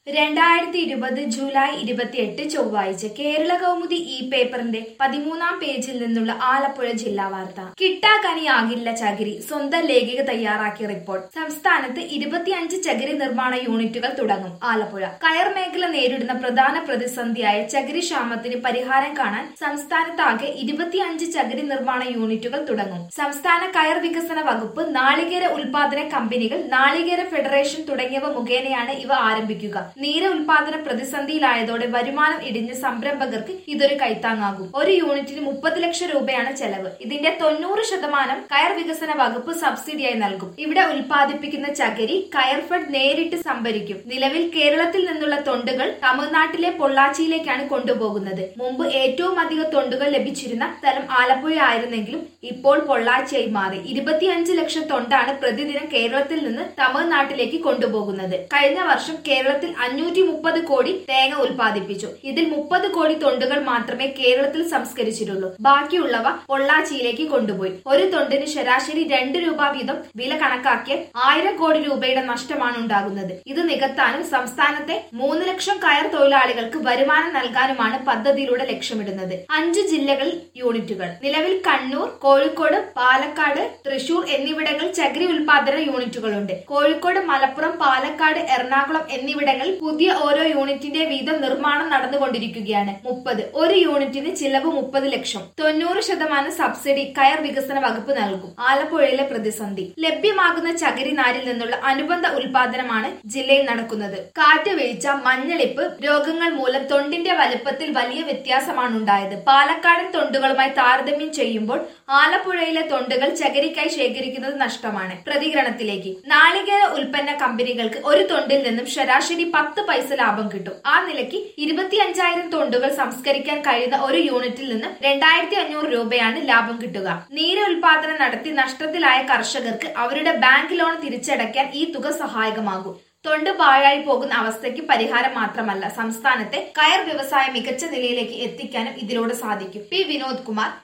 രണ്ടായിരത്തി ഇരുപത് ജൂലൈ ഇരുപത്തിയെട്ട് ചൊവ്വാഴ്ച കേരള കൗമുദി ഈ പേപ്പറിന്റെ പതിമൂന്നാം പേജിൽ നിന്നുള്ള ആലപ്പുഴ ജില്ലാ വാർത്ത കിട്ടാക്കനിയാകില്ല ചകിരി സ്വന്തം ലേഖിക തയ്യാറാക്കിയ റിപ്പോർട്ട് സംസ്ഥാനത്ത് ഇരുപത്തിയഞ്ച് ചകിരി നിർമ്മാണ യൂണിറ്റുകൾ തുടങ്ങും ആലപ്പുഴ കയർ മേഖല നേരിടുന്ന പ്രധാന പ്രതിസന്ധിയായ ചകിരി ക്ഷാമത്തിന് പരിഹാരം കാണാൻ സംസ്ഥാനത്താകെ ഇരുപത്തിയഞ്ച് ചകിരി നിർമ്മാണ യൂണിറ്റുകൾ തുടങ്ങും സംസ്ഥാന കയർ വികസന വകുപ്പ് നാളികേര ഉൽപാദന കമ്പനികൾ നാളികേര ഫെഡറേഷൻ തുടങ്ങിയവ മുഖേനയാണ് ഇവ ആരംഭിക്കുക നീര ഉൽപാദന പ്രതിസന്ധിയിലായതോടെ വരുമാനം ഇടിഞ്ഞ സംരംഭകർക്ക് ഇതൊരു കൈത്താങ്ങാകും ഒരു യൂണിറ്റിന് മുപ്പത് ലക്ഷം രൂപയാണ് ചെലവ് ഇതിന്റെ തൊണ്ണൂറ് ശതമാനം കയർ വികസന വകുപ്പ് സബ്സിഡിയായി നൽകും ഇവിടെ ഉൽപ്പാദിപ്പിക്കുന്ന ചകിരി കയർഫെഡ് നേരിട്ട് സംഭരിക്കും നിലവിൽ കേരളത്തിൽ നിന്നുള്ള തൊണ്ടുകൾ തമിഴ്നാട്ടിലെ പൊള്ളാച്ചിയിലേക്കാണ് കൊണ്ടുപോകുന്നത് മുമ്പ് ഏറ്റവും അധികം തൊണ്ടുകൾ ലഭിച്ചിരുന്ന സ്ഥലം ആലപ്പുഴ ആയിരുന്നെങ്കിലും ഇപ്പോൾ പൊള്ളാച്ചിയായി മാറി ഇരുപത്തിയഞ്ച് ലക്ഷം തൊണ്ടാണ് പ്രതിദിനം കേരളത്തിൽ നിന്ന് തമിഴ്നാട്ടിലേക്ക് കൊണ്ടുപോകുന്നത് കഴിഞ്ഞ വർഷം കേരളത്തിൽ അഞ്ഞൂറ്റി മുപ്പത് കോടി തേങ്ങ ഉൽപ്പാദിപ്പിച്ചു ഇതിൽ മുപ്പത് കോടി തൊണ്ടുകൾ മാത്രമേ കേരളത്തിൽ സംസ്കരിച്ചിട്ടുള്ളൂ ബാക്കിയുള്ളവ പൊള്ളാച്ചിയിലേക്ക് കൊണ്ടുപോയി ഒരു തൊണ്ടിന് ശരാശരി രണ്ട് രൂപ വീതം വില കണക്കാക്കിയാൽ ആയിരം കോടി രൂപയുടെ നഷ്ടമാണ് ഉണ്ടാകുന്നത് ഇത് നികത്താനും സംസ്ഥാനത്തെ മൂന്ന് ലക്ഷം കയർ തൊഴിലാളികൾക്ക് വരുമാനം നൽകാനുമാണ് പദ്ധതിയിലൂടെ ലക്ഷ്യമിടുന്നത് അഞ്ച് ജില്ലകളിൽ യൂണിറ്റുകൾ നിലവിൽ കണ്ണൂർ കോഴിക്കോട് പാലക്കാട് തൃശൂർ എന്നിവിടങ്ങളിൽ ചകിരി ഉൽപാദന യൂണിറ്റുകളുണ്ട് കോഴിക്കോട് മലപ്പുറം പാലക്കാട് എറണാകുളം എന്നിവിടങ്ങളിൽ പുതിയ ഓരോ യൂണിറ്റിന്റെ വീതം നിർമ്മാണം നടന്നുകൊണ്ടിരിക്കുകയാണ് മുപ്പത് ഒരു യൂണിറ്റിന് ചിലവ് മുപ്പത് ലക്ഷം തൊണ്ണൂറ് ശതമാനം സബ്സിഡി കയർ വികസന വകുപ്പ് നൽകും ആലപ്പുഴയിലെ പ്രതിസന്ധി ലഭ്യമാകുന്ന ചകിരി നാരിൽ നിന്നുള്ള അനുബന്ധ ഉൽപാദനമാണ് ജില്ലയിൽ നടക്കുന്നത് കാറ്റ് വീഴ്ച മഞ്ഞളിപ്പ് രോഗങ്ങൾ മൂലം തൊണ്ടിന്റെ വലുപ്പത്തിൽ വലിയ വ്യത്യാസമാണ് ഉണ്ടായത് പാലക്കാടൻ തൊണ്ടുകളുമായി താരതമ്യം ചെയ്യുമ്പോൾ ആലപ്പുഴയിലെ തൊണ്ടുകൾ ചകരിക്കായി ശേഖരിക്കുന്നത് നഷ്ടമാണ് പ്രതികരണത്തിലേക്ക് നാളികേര ഉൽപ്പന്ന കമ്പനികൾക്ക് ഒരു തൊണ്ടിൽ നിന്നും ശരാശരി പത്ത് പൈസ ലാഭം കിട്ടും ആ നിലയ്ക്ക് ഇരുപത്തിയഞ്ചായിരം തൊണ്ടുകൾ സംസ്കരിക്കാൻ കഴിയുന്ന ഒരു യൂണിറ്റിൽ നിന്ന് രണ്ടായിരത്തി അഞ്ഞൂറ് രൂപയാണ് ലാഭം കിട്ടുക നീര ഉൽപാദനം നടത്തി നഷ്ടത്തിലായ കർഷകർക്ക് അവരുടെ ബാങ്ക് ലോൺ തിരിച്ചടയ്ക്കാൻ ഈ തുക സഹായകമാകും തൊണ്ട് പാഴായി പോകുന്ന അവസ്ഥയ്ക്ക് പരിഹാരം മാത്രമല്ല സംസ്ഥാനത്തെ കയർ വ്യവസായം മികച്ച നിലയിലേക്ക് എത്തിക്കാനും ഇതിലൂടെ സാധിക്കും പി വിനോദ് കുമാർ